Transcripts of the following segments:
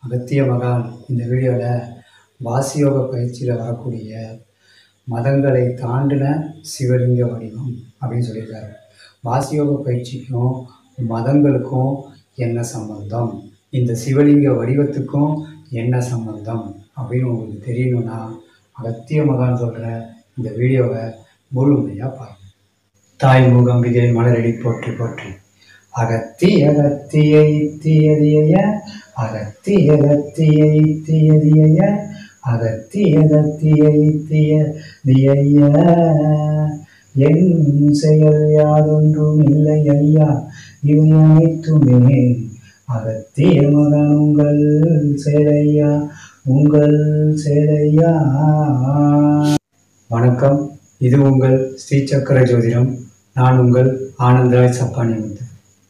அகத்திய மகான் இந்த வீடியோவில் வாசியோக பயிற்சியில் வரக்கூடிய மதங்களை தாண்டின சிவலிங்க வடிவம் அப்படின்னு சொல்லியிருக்காரு வாசியோக பயிற்சிக்கும் மதங்களுக்கும் என்ன சம்பந்தம் இந்த சிவலிங்க வடிவத்துக்கும் என்ன சம்பந்தம் அப்படின்னு உங்களுக்கு தெரியணும்னா அகத்திய மகான் சொல்கிற இந்த வீடியோவை முழுமையாக பாருங்கள் தாய் மூகம்பிகை மலரடி போற்றி போற்றி அகத்திய அகத்திய இத்தியதிய அகத்திய அகத்திய இத்தியதிய அகத்திய அகத்திய இத்தியதிய என் செயல் யாதொன்றும் இல்லை ஐயா இவை அனைத்துமே அகத்திய மகன் உங்கள் செயலையா உங்கள் செயலையா வணக்கம் இது உங்கள் ஸ்ரீ சக்கர ஜோதிடம் நான் உங்கள் ஆனந்தராய் சப்பானி முத்து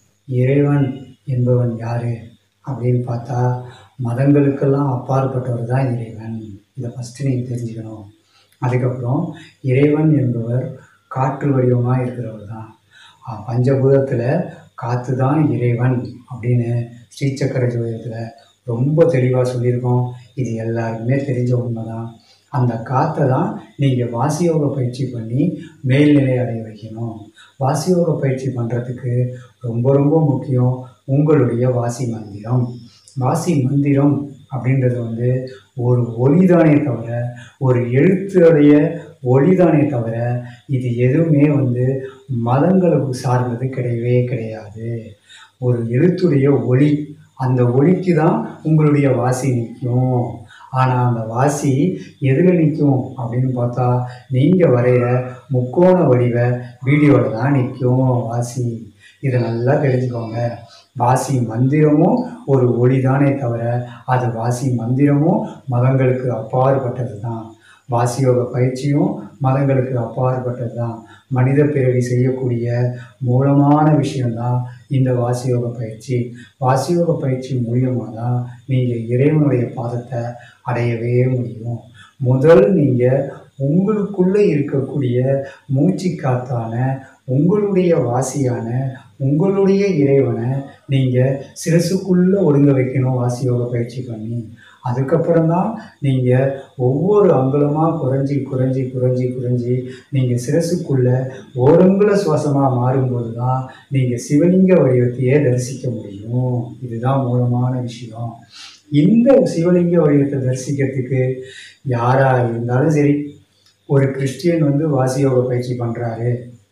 இறைவன் என்பவன் யாரு அப்படின்னு பார்த்தா மதங்களுக்கெல்லாம் அப்பாற்பட்டவர் தான் இறைவன் இதை ஃபஸ்ட்டு நீங்கள் தெரிஞ்சுக்கணும் அதுக்கப்புறம் இறைவன் என்பவர் காற்று வடிவமாக இருக்கிறவர் தான் அஹ் பஞ்சபூதத்தில் காற்று தான் இறைவன் அப்படின்னு ஸ்ரீசக்கர ஜோதிடத்தில் ரொம்ப தெளிவாக சொல்லியிருக்கோம் இது எல்லாருக்குமே தெரிஞ்ச உண்மை தான் அந்த காற்றை தான் நீங்கள் வாசியோக பயிற்சி பண்ணி மேல்நிலை அடைய வைக்கணும் வாசியோக பயிற்சி பண்ணுறதுக்கு ரொம்ப ரொம்ப முக்கியம் உங்களுடைய வாசி மந்திரம் வாசி மந்திரம் அப்படின்றது வந்து ஒரு ஒளிதானே தவிர ஒரு எழுத்துடைய ஒளிதானே தவிர இது எதுவுமே வந்து மதங்களுக்கு சார்ந்தது கிடையவே கிடையாது ஒரு எழுத்துடைய ஒளி அந்த ஒளிக்கு தான் உங்களுடைய வாசி நிற்கும் ஆனால் அந்த வாசி எதில் நிற்கும் அப்படின்னு பார்த்தா நீங்கள் வரைகிற முக்கோண வடிவ வீடியோவில் தான் நிற்கும் வாசி இதை நல்லா தெரிஞ்சுக்கோங்க வாசி மந்திரமும் ஒரு ஒளிதானே தவிர அது வாசி மந்திரமும் மதங்களுக்கு அப்பாற்பட்டது தான் வாசியோக பயிற்சியும் மதங்களுக்கு அப்பாற்பட்டது தான் மனித பிறவி செய்யக்கூடிய மூலமான விஷயம்தான் இந்த வாசியோக பயிற்சி வாசியோக பயிற்சி மூலியமாக தான் நீங்கள் இறைவனுடைய பாதத்தை அடையவே முடியும் முதல் நீங்கள் உங்களுக்குள்ளே இருக்கக்கூடிய மூச்சு காத்தான உங்களுடைய வாசியான உங்களுடைய இறைவனை நீங்கள் சிரசுக்குள்ளே ஒடுங்க வைக்கணும் வாசியோக பயிற்சி பண்ணி அதுக்கப்புறம் தான் நீங்கள் ஒவ்வொரு அங்குலமாக குறைஞ்சி குறைஞ்சி குறைஞ்சி குறைஞ்சி நீங்கள் சிரசுக்குள்ளே ஓரங்குல சுவாசமாக மாறும்போது தான் நீங்கள் சிவலிங்க வடிவத்தையே தரிசிக்க முடியும் இதுதான் மூலமான விஷயம் இந்த சிவலிங்க வடிவத்தை தரிசிக்கிறதுக்கு யாராக இருந்தாலும் சரி ஒரு கிறிஸ்டியன் வந்து வாசியோக பயிற்சி பண்ணுறாரு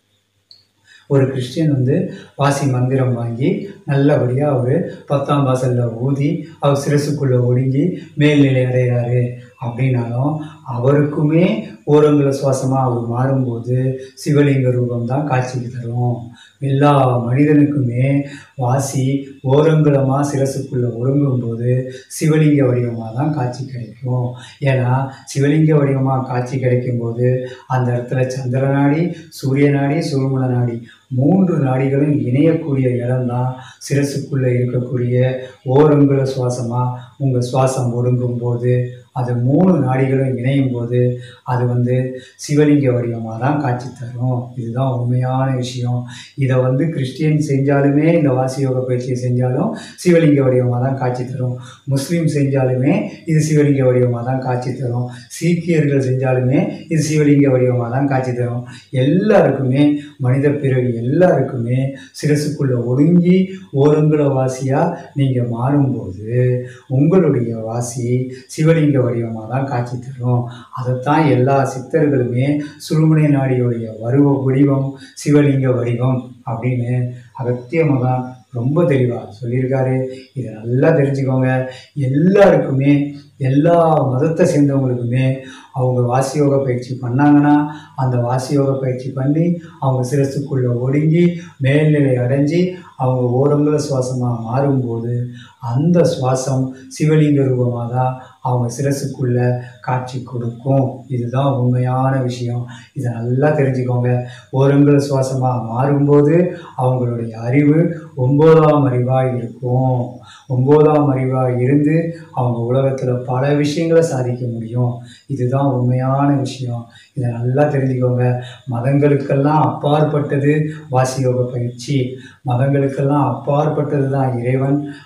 ஒரு கிறிஸ்டியன் வந்து வாசி மந்திரம் வாங்கி நல்லபடியாக அவர் பத்தாம் வாசலில் ஊதி அவர் சிரசுக்குள்ளே ஒடுங்கி மேல்நிலை அடைகிறாரு அப்படின்னாலும் அவருக்குமே ஓரங்குல சுவாசமாக அவர் மாறும்போது சிவலிங்க ரூபம் தான் காட்சிக்கு தரும் எல்லா மனிதனுக்குமே வாசி ஓரங்குலமாக சிரசுக்குள்ளே ஒடுங்கும்போது சிவலிங்க வடிவமாக தான் காட்சி கிடைக்கும் ஏன்னா சிவலிங்க வடிவமாக காட்சி கிடைக்கும்போது அந்த இடத்துல சந்திர நாடி சூரிய நாடி சுருமண நாடி மூன்று நாடிகளும் இணையக்கூடிய இடம்தான் சிரசுக்குள்ளே இருக்கக்கூடிய ஓரங்குல சுவாசமாக உங்கள் சுவாசம் ஒடுங்கும் போது அது மூணு நாடிகளும் இணையும் போது அது வந்து சிவலிங்க வடிவமாக தான் காட்சி தரும் இதுதான் உண்மையான விஷயம் இதை வந்து கிறிஸ்டியன் செஞ்சாலுமே இந்த வாசியோக பயிற்சியை செஞ்சாலும் சிவலிங்க வடிவமாக தான் காட்சி தரும் முஸ்லீம் செஞ்சாலுமே இது சிவலிங்க வடிவமாக தான் காட்சி தரும் சீக்கியர்கள் செஞ்சாலுமே இது சிவலிங்க வடிவமாக தான் காட்சி தரும் எல்லாருக்குமே மனித பிறவி எல்லாருக்குமே சிரசுக்குள்ளே ஒடுங்கி ஓரங்குல வாசியாக நீங்கள் மாறும்போது உங்களுடைய வாசி சிவலிங்க வடிவமாக தான் காட்சி தரும் அதைத்தான் எல்லா சித்தர்களுமே சுழுமுனை நாடியுடைய வருவ வடிவம் சிவலிங்க வடிவம் அப்படின்னு அகத்திய மகான் ரொம்ப தெளிவாக சொல்லியிருக்காரு இதை நல்லா தெரிஞ்சுக்கோங்க எல்லாருக்குமே எல்லா மதத்தை சேர்ந்தவங்களுக்குமே அவங்க வாசியோக பயிற்சி பண்ணாங்கன்னா அந்த வாசியோக பயிற்சி பண்ணி அவங்க சிரசுக்குள்ளே ஒடுங்கி மேல்நிலை அடைஞ்சு அவங்க ஓரங்குல சுவாசமாக மாறும்போது அந்த சுவாசம் சிவலிங்க ரூபமாக தான் அவங்க சிரசுக்குள்ளே காட்சி கொடுக்கும் இதுதான் உண்மையான விஷயம் இதை நல்லா தெரிஞ்சுக்கோங்க ஓரங்குல சுவாசமாக மாறும்போது அவங்களுடைய அறிவு ஒம்போதாம் அறிவாக இருக்கும் ஒம்போதாம் அறிவாக இருந்து அவங்க உலகத்தில் பல விஷயங்களை சாதிக்க முடியும் இதுதான் உண்மையான விஷயம் இதை நல்லா தெரிஞ்சுக்கோங்க மதங்களுக்கெல்லாம் அப்பாற்பட்டது வாசியோக பயிற்சி மதங்களுக்கெல்லாம் அப்பாற்பட்டது தான் இறைவன் அதே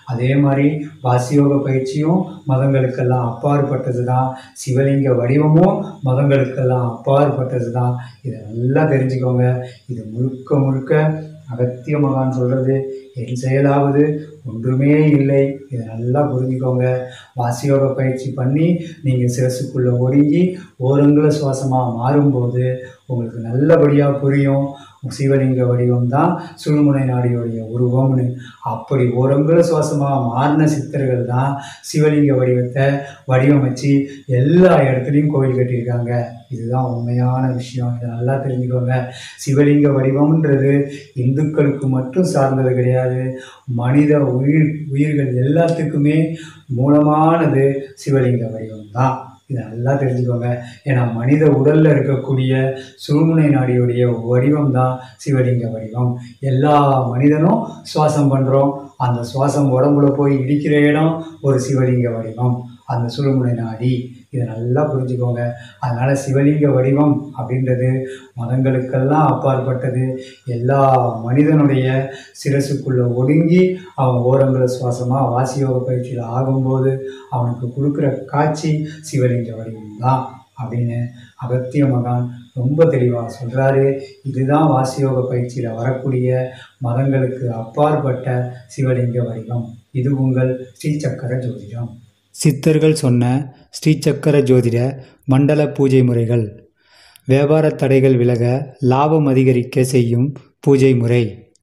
மாதிரி வாசியோக பயிற்சியும் மதங்களுக்கெல்லாம் அப்பாற்பட்டது தான் சிவலிங்க வடிவமும் மதங்களுக்கெல்லாம் அப்பாற்பட்டது தான் இதை நல்லா தெரிஞ்சுக்கோங்க இது முழுக்க முழுக்க அகத்திய மகான் சொல்கிறது என் செயலாவது ஒன்றுமே இல்லை இதை நல்லா புரிஞ்சுக்கோங்க வாசியோக பயிற்சி பண்ணி நீங்கள் சிரசுக்குள்ளே ஒடுங்கி ஓரங்குல சுவாசமாக மாறும்போது உங்களுக்கு நல்லபடியாக புரியும் சிவலிங்க வடிவம் தான் சுழுமுனை நாடியோடைய உருவம்னு அப்படி ஓரங்குல சுவாசமாக மாறின சித்தர்கள் தான் சிவலிங்க வடிவத்தை வடிவமைச்சு எல்லா இடத்துலையும் கோவில் கட்டியிருக்காங்க இதுதான் உண்மையான விஷயம் இதை நல்லா தெரிஞ்சுக்கோங்க சிவலிங்க வடிவம்ன்றது இந்துக்களுக்கு மட்டும் சார்ந்தது கிடையாது மனித உயிர் உயிர்கள் எல்லாத்துக்குமே மூலமானது சிவலிங்க வடிவம் தான் இதை நல்லா தெரிஞ்சுக்கோங்க ஏன்னா மனித உடலில் இருக்கக்கூடிய சுழுமுனை நாடியுடைய வடிவம் தான் சிவலிங்க வடிவம் எல்லா மனிதனும் சுவாசம் பண்ணுறோம் அந்த சுவாசம் உடம்புல போய் இடிக்கிற இடம் ஒரு சிவலிங்க வடிவம் அந்த சுழுமுனை நாடி இதை நல்லா புரிஞ்சுக்கோங்க அதனால் சிவலிங்க வடிவம் அப்படின்றது மதங்களுக்கெல்லாம் அப்பாற்பட்டது எல்லா மனிதனுடைய சிரசுக்குள்ளே ஒடுங்கி அவன் ஓரங்கள சுவாசமாக வாசியோக பயிற்சியில் ஆகும்போது அவனுக்கு கொடுக்குற காட்சி சிவலிங்க வடிவம் தான் அப்படின்னு அகத்திய மகான் ரொம்ப தெளிவாக சொல்கிறாரு இதுதான் வாசியோக பயிற்சியில் வரக்கூடிய மதங்களுக்கு அப்பாற்பட்ட சிவலிங்க வடிவம் இது உங்கள் ஸ்ரீசக்கர ஜோதிடம் சித்தர்கள் சொன்ன ஸ்ரீசக்கர ஜோதிட மண்டல பூஜை முறைகள் வியாபார தடைகள் விலக லாபம் அதிகரிக்க செய்யும் பூஜை முறை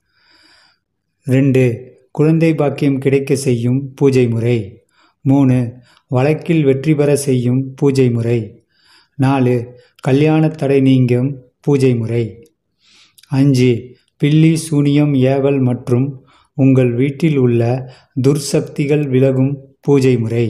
ரெண்டு குழந்தை பாக்கியம் கிடைக்க செய்யும் பூஜை முறை மூணு வழக்கில் வெற்றி பெற செய்யும் பூஜை முறை நாலு கல்யாண தடை நீங்கும் பூஜை முறை அஞ்சு பில்லி சூனியம் ஏவல் மற்றும் உங்கள் வீட்டில் உள்ள துர்சக்திகள் விலகும் பூஜை முறை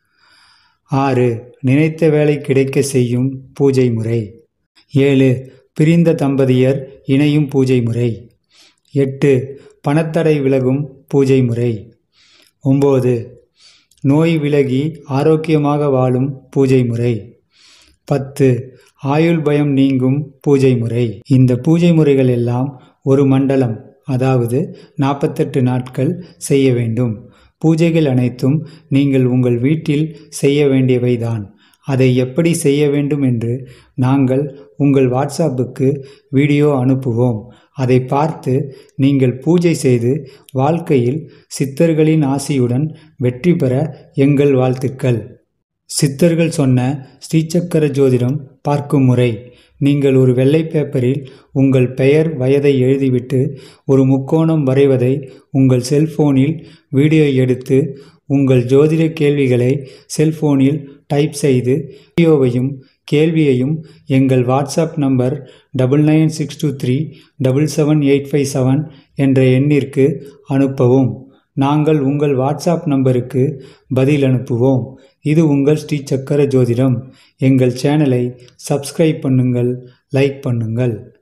ஆறு நினைத்த வேலை கிடைக்க செய்யும் பூஜை முறை ஏழு பிரிந்த தம்பதியர் இணையும் பூஜை முறை எட்டு பணத்தடை விலகும் பூஜை முறை ஒம்பது நோய் விலகி ஆரோக்கியமாக வாழும் பூஜை முறை பத்து ஆயுள் பயம் நீங்கும் பூஜை முறை இந்த பூஜை முறைகள் எல்லாம் ஒரு மண்டலம் அதாவது நாற்பத்தெட்டு நாட்கள் செய்ய வேண்டும் பூஜைகள் அனைத்தும் நீங்கள் உங்கள் வீட்டில் செய்ய வேண்டியவைதான் அதை எப்படி செய்ய வேண்டும் என்று நாங்கள் உங்கள் வாட்ஸ்அப்புக்கு வீடியோ அனுப்புவோம் அதை பார்த்து நீங்கள் பூஜை செய்து வாழ்க்கையில் சித்தர்களின் ஆசியுடன் வெற்றி பெற எங்கள் வாழ்த்துக்கள் சித்தர்கள் சொன்ன ஸ்ரீசக்கர ஜோதிடம் பார்க்கும் முறை நீங்கள் ஒரு வெள்ளை பேப்பரில் உங்கள் பெயர் வயதை எழுதிவிட்டு ஒரு முக்கோணம் வரைவதை உங்கள் செல்போனில் வீடியோ எடுத்து உங்கள் ஜோதிட கேள்விகளை செல்போனில் டைப் செய்து வீடியோவையும் கேள்வியையும் எங்கள் WhatsApp number double nine six two three double seven eight five seven என்ற எண்ணிற்கு அனுப்பவும் நாங்கள் உங்கள் வாட்ஸ்அப் நம்பருக்கு பதில் அனுப்புவோம் இது உங்கள் ஸ்ரீ சக்கர ஜோதிடம் எங்கள் சேனலை சப்ஸ்கிரைப் பண்ணுங்கள் லைக் பண்ணுங்கள்